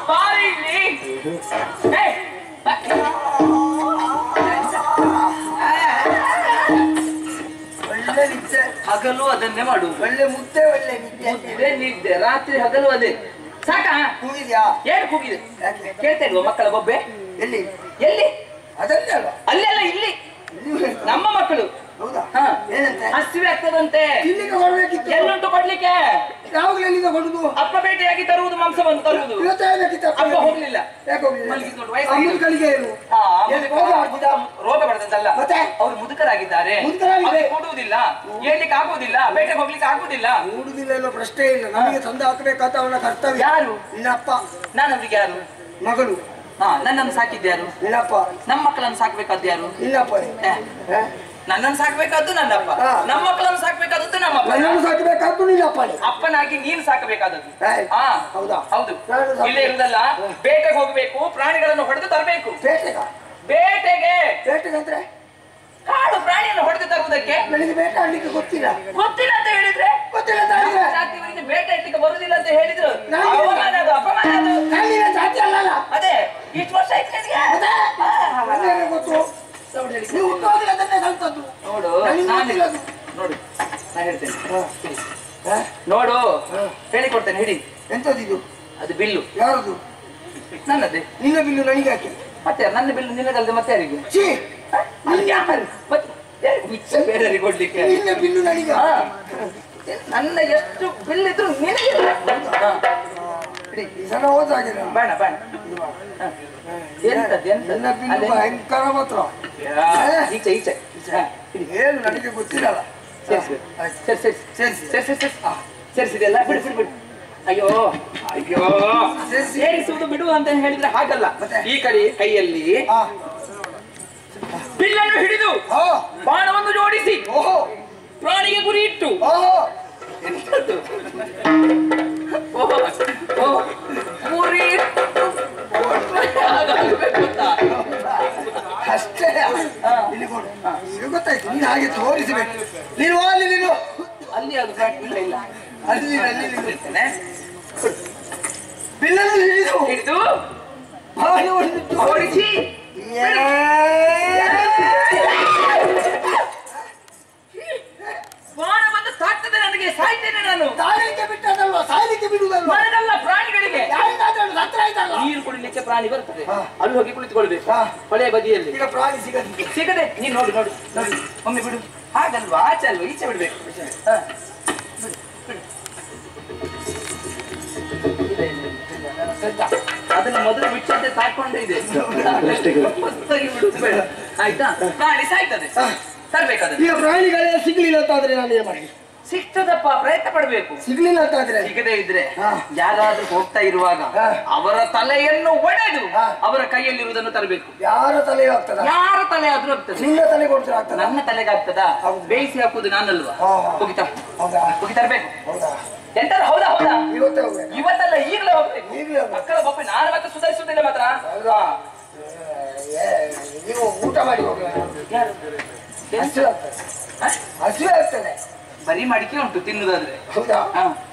ಬಾರಿ ಇಲ್ಲಿ ಏ, ಬಾ. ಒಳ್ಳೆ ನಿದ್ದೆ ಹಗಲು ಅದನ್ನೇ ಮಾಡು ಒಳ್ಳೆ ಮುದ್ದೆ ಒಳ್ಳೆ ನಿದ್ದೆ ಮುದ್ದೆ ನಿದ್ದೆ ರಾತ್ರಿ ಹಗಲು ಅದೇ ಸಾಕಾ ಕೂಗಿದ್ಯಾ ಏನು ಕೂಗಿದೆ ಯಾಕೆ ಕೇಳ್ತಾ ಇಲ್ವಾ ಮಕ್ಕಳ ಬೊಬ್ಬೆ ಎಲ್ಲಿ ಎಲ್ಲಿ ಅದಲ್ಲೇ ಅಲ್ವಾ ಅಲ್ಲೆಲ್ಲ ಇಲ್ಲಿ ಇಲ್ಲಿ ನಮ್ಮ ಮಕ್ಕಳು ಹೌದಾ ಹಾ. ಏನಂತೆ ಹಸಿವೆ ಆಗ್ತದಂತೆ ಇಲ್ಲಿಗೆ ಬರ್ಬೇಕಿತ್ತು ಎಲ್ಲುಂಟು ಕೊಡ್ಲಿಕ್ಕೆ ಯಾವಾಗಲೂ ಎಲ್ಲಿಂದ ಕೊಡುದು ಅಪ್ಪ ಬೇಟೆಯಾಗಿ ತರುವುದು ಮಾಂಸವನ್ನು ತರುವುದು ಇವತ್ತೇ ಬೇಕಿತ್ತು ಅಪ್ಪ ಹೋಗ್ಲಿಲ್ಲ ಯಾಕೆ ಹೋಗ್ಲಿಲ್ಲ? ಮಲಗಿದ್ದು ನೋಡಿ, ಆ ವಯಸ್ಸಾಗಿದೆ. ಮುದುಕನಿಗೆ ಏನು ಹಾ, ಏನು ರೋಗ ಆಗ್ತದಾ? ರೋಗ ಬರ್ತದಲ್ಲ ಮತ್ತೆ? ಅವ್ರು ಮುದುಕರಾಗಿದ್ದಾರೆ ಮುದುಕರಾಗಿದ್ದಾರೆ. ಅವ್ರಿಗೆ ಕೊಡುವುದಿಲ್ಲ ಹೇಳ್ಲಿಕ್ಕೆ ಆಗುವುದಿಲ್ಲ ಬೇಟೆಗೆ ಹೋಗ್ಲಿಕ್ಕೆ ಆಗುವುದಿಲ್ಲ ನೋಡುದಿಲ್ಲ ಅನ್ನೋ ಪ್ರಶ್ನೆ ಇಲ್ಲ ನಮಗೆ ತಂದು ಹಾಕಬೇಕಾದ ಅವನ ಕರ್ತವ್ಯ ಯಾರು ನಿನ್ನಪ್ಪ ನಾನು ಅವ್ರಿಗೆ ಯಾರು ಮಗಳು ಹಾ ನನ್ನನ್ನು ಸಾಕಿದ್ಯಾರು ನಿನ್ನಪ್ಪ ನಮ್ಮ ಮಕ್ಕಳನ್ನು ಸಾಕ್ಬೇಕಾದ್ದು ಯಾರು ನಿನ್ನಪ್ಪ ಏ, ಹ? ನನ್ನನ್ನು ಸಾಕ್ಬೇಕಾದ್ದು ನನ್ನಪ್ಪ ಹಾ. ನಮ್ಮ ಮಕ್ಕಳನ್ನು ಸಾಕ್ಬೇಕಾದದ್ದು ನಮ್ಮಪ್ಪ ನನ್ನನ್ನು ಸಾಕಬೇಕಾದ್ದು ನಿನ್ನಪ್ಪನೇ ಅಪ್ಪನಾಗಿ ನೀನು ಸಾಕಬೇಕಾದದ್ದು ಏಯ್, ಹಾ ಹೌದಾ? ಹೌದು ನಾನು ಸಾಕ್ಬೇಕು. ಇಲ್ಲೇ ಇರುದಲ್ಲ ಬೇಟೆಗೆ ಹೋಗ್ಬೇಕು ಪ್ರಾಣಿಗಳನ್ನು ಹೊಡೆದು ತರಬೇಕು ಬೇಟೆಗ ಬೇಟೆಗೆ ಬೇಟೆಗಂದ್ರೆ ಕಾಡು ಪ್ರಾಣಿಯನ್ನು ಹೊಡೆದು ತರುವುದಕ್ಕೆ ನನಗೆ ಬೇಟೆ ಆಡ್ಲಿಕ್ಕೆ ಗೊತ್ತಿಲ್ಲ ಗೊತ್ತಿಲ್ಲ ಅಂತ ಹೇಳಿದ್ರೆ ಗೊತ್ತಿಲ್ಲ ಅಂತ ಹೇಳಿದ್ರೆ ಜಾತಿಯವರಿಗೆ ಬೇಟೆ ಇಡ್ಲಿಕ್ಕೆ ಬರುದಿಲ್ಲ ಅಂತ ಹೇಳಿದ್ರು ನಾನು- ಅವಮಾನ ಅದು ಅಪಮಾನ ಅದು ನಾನು ನಿನ್ನ ಜಾತಿ ಅಲ್ಲಲ್ಲ ಅದೇ ಇಷ್ಟು ವರ್ಷ ಆಯ್ತು ನಿನಗೆ? ಮತ್ತೆ? ಆ, ನನಗೆ ಗೊತ್ತು ನೋಡು ಹೇಳಿ. ನೀವು ಹುಟ್ಟುವಾಗಲೇ ಅದನ್ನೇ ಕಲ್ತದ್ದು ನೋಡು ನನಗೆ ನಾನು ಗೊತ್ತಿಲ್ಲ ಅದು. ನೋಡು ನಾನು ಹೇಳ್ತೇನೆ ಹ. ಹಿಡಿ. ಹ? ನೋಡು ಹ. ಹೇಳಿಕೊಡ್ತೇನೆ ಹಿಡಿ ಎಂತದಿದು ಅದು ಬಿಲ್ಲು ಯಾರದು ನನ್ನದೇ ನಿನ್ನ ಬಿಲ್ಲು ನನಗೆ ಹಾಕಿ ಮತ್ತೆ ಯಾರು? ನನ್ನ ಬಿಲ್ಲು ನಿನ್ನದಲ್ಲದೆ ಮತ್ತೆ ಯಾರಿಗೆ ಛೀ ಅದು ಯಾರು? ಮತ್ತೆ ಯಾರಿಗೆ ಮಿಚ್ಚ ಬೇರೆಯವರಿಗೆ ಕೊಡ್ಲಿಕ್ಕೆ ನಿನ್ನ ಬಿಲ್ಲು ನನಗೆ ಹಾ. ನನ್ನ ಎಷ್ಟು ಬಿಲ್ ಇದ್ರು ನಿನಗೆ ಹಾ. ಹಿಡಿ. ಜನ ಹೋದಾಗೆ ನಾನು. ಬೇಡ ಬೇಡ ಹಾ. ಎಂತದ್ದು ನನ್ನ ಎಂತದ್ದು ಬಿಲ್ಲು ಅಲ್ಲೇ- ಭಯಂಕರ ಮಾತ್ರ ಯಾ, ಈಚೆ ಈಚೆ ಹಾ, ಹಿಡಿ. ಏನು ನನಗೆ ಗೊತ್ತಿರಲ್ಲ ಸೇರಿಸ್ಬೇಕು. ಆಯ್ತು. ಸರಿ ಸರಿ ಸೇರಿಸಿ ಸರಿ ಸರಿ ಸರಿ ಆ, ಸೇರಿಸಿದೆಯಲ್ಲ ಬಿಡು ಬಿಡು ಬಿಡು ಅಯ್ಯೋ ಅಯ್ಯೋ ಸೇರಿಸಿ. ಸೇರಿಸುವುದು ಬಿಡು ಅಂತ ಹೇಳಿದ್ರೆ ಹಾಗಲ್ಲ ಮತ್ತೆ? ಈ ಕಡೆ ಕೈಯಲ್ಲಿ ಹಾ ಬಿಲ್ಲನ್ನು ಹಿಡಿದು ಹಾ ಬಾಣವನ್ನು ಜೋಡಿಸಿ ಓಹೋ ಪ್ರಾಣಿಗೆ ಗುರಿ ಇಟ್ಟು ಓಹೋ ಎಂತದ್ದು? ಓ, ಓ, ಗುರಿ ಇಟ್ಟು ಹಾಗಾಗ್ಬೇಕು ಅಂತ. ಅಷ್ಟೇ ಇಲ್ಲಿ ಕೊಡು ಈಗ ಗೊತ್ತಾಯ್ತು ನೀನು ಹಾಗೆ ತೋರಿಸಬೇಕು ನೀನು ಬಾ ಅಲ್ಲಿ ನೀನು ಅಲ್ಲಿ ಅದು ಬ್ಯಾಟ್ ಇಲ್ಲ ಇಲ್ಲ ಅಲ್ಲಿ ನೀನು, ಅಲ್ಲಿ ನೀನು. ಇರ್ತೇನೆ. ಬಿಲ್ಲನ್ನು ಹಿಡಿದು ಹಿಡಿದು ಬಾಣವನ್ನು ಜೋಡಿಸಿ. ಓಡಿಸಿ ಬಾಣ ಬಂದು ತಾಕ್ತದೆ ನನಗೆ ಸಾಯ್ತೇನೆ ನಾನು ಸಾಯಲಿಕ್ಕೆ ಬಿಟ್ಟದಲ್ವಾ ಸಾಯಲಿಕ್ಕೆ ಬಿಡುವುದಲ್ವಾ ಮನೆಯಲ್ಲ ಪ್ರಾಣಿಗಳಿಗೆ ಯಾರಿಗಾದ್ರೂ ಸತ್ರ ಆಯ್ತಲ್ಲ ನೀರು ಕುಡಿಲಿಕ್ಕೆ ಪ್ರಾಣಿ ಬರ್ತದೆ ಹಾ. ಅಲ್ಲಿ ಹೋಗಿ ಕುಳಿತುಕೊಳ್ಬೇಕು ಹಾ. ಹೊಳೆಯ ಬದಿಯಲ್ಲಿ ಈಗ ಪ್ರಾಣಿ ಸಿಗದಿಲ್ಲ ಸಿಗದೆ ನೀನು ನೋಡಿ ನೋಡಿ ನೋಡಿ ಒಮ್ಮೆ ಬಿಡು ಹಾಗಲ್ವಾ ಆಚೆ ಅಲ್ವಾ ಈಚೆ ಬಿಡ್ಬೇಕು ಹಾ. ಬಿಡು, ಬಿಡು. ಇದೆ, ಇದೆ, ಇದೆ. ನನ್ನ ಸೆತ್ತ. ಅದನ್ನ ಮೊದಲು ಬಿಟ್ಟಂತೆ ಸಾಕೊಂಡೇ ಇದೆ ಹೊಸ್ತಾಗಿ ಬಿಡುದು ಬೇಡ ಆಯ್ತಾ ಪ್ರಾಣಿ ಸಾಯ್ತದೆ ತರ್ಬೇಕಾದ್ರೆ ಈಗ ಪ್ರಾಣಿಗಳೇ ಸಿಗ್ಲಿಲ್ಲ ಅಂತಾದ್ರೆ ನಾನು ಏನ್ ಮಾಡಿ ಸಿಗ್ತದಪ್ಪ ಪ್ರಯತ್ನ ಪಡ್ಬೇಕು ಸಿಗ್ಲಿಲ್ಲ ಅಂತಾದ್ರೆ ಸಿಗದೇ ಇದ್ರೆ ಹಾ. ಯಾರಾದ್ರೂ ಹೋಗ್ತಾ ಇರುವಾಗ ಹಾ. ಅವರ ತಲೆಯನ್ನು ಒಡೆದು ಹಾ. ಅವರ ಕೈಯಲ್ಲಿರುವುದನ್ನು ತರಬೇಕು ಯಾರ ತಲೆ ಆಗ್ತದ ಯಾರ ತಲೆ ಆದ್ರೂ ಆಗ್ತದೆ ನಿನ್ನ ತಲೆ ಕೊಡ್ತಾರೆ ಆಗ್ತದ ನನ್ನ ತಲೆಗೆ ಆಗ್ತದ ಹೌದು. ಬೇಯಿಸಿ ಹಾಕುದು ನಾನಲ್ವಾ ಹಾ, ಹಾ. ಹೋಗಿ ತರ ಹೌದಾ ಹೋಗಿ ತರಬೇಕು ಹೌದಾ ಎಂತಾರು ಹೌದಾ ಹೌದಾ ಇವತ್ತೇ ಹೋಗ್ಬೇಕು ಇವತ್ತಲ್ಲ ಈಗಲೇ ಹೋಗ್ಬೇಕು ಈಗಲೇ ಹೋಗ್ಬೇಕು. ಮಕ್ಕಳ ಬೊಪ್ಪೆ ನಾನು ಮತ್ತೆ ಸುಧಾರಿಸುತ್ತಿಲ್ಲ ಮಾತ್ರ ಹೌದಾ ಏ, ನೀವು ಊಟ ಮಾಡಿ ಹೋಗಿ ಯಾರು ಹಸಿವೆ ಆಗ್ತದೆ ಹ? ಹಸಿವೆ ಆಗ್ತದೆ ಬರೀ ಮಡಿಕೆ ಉಂಟು ತಿನ್ನುದಾದ್ರೆ ಹೌದಾ ಹಾ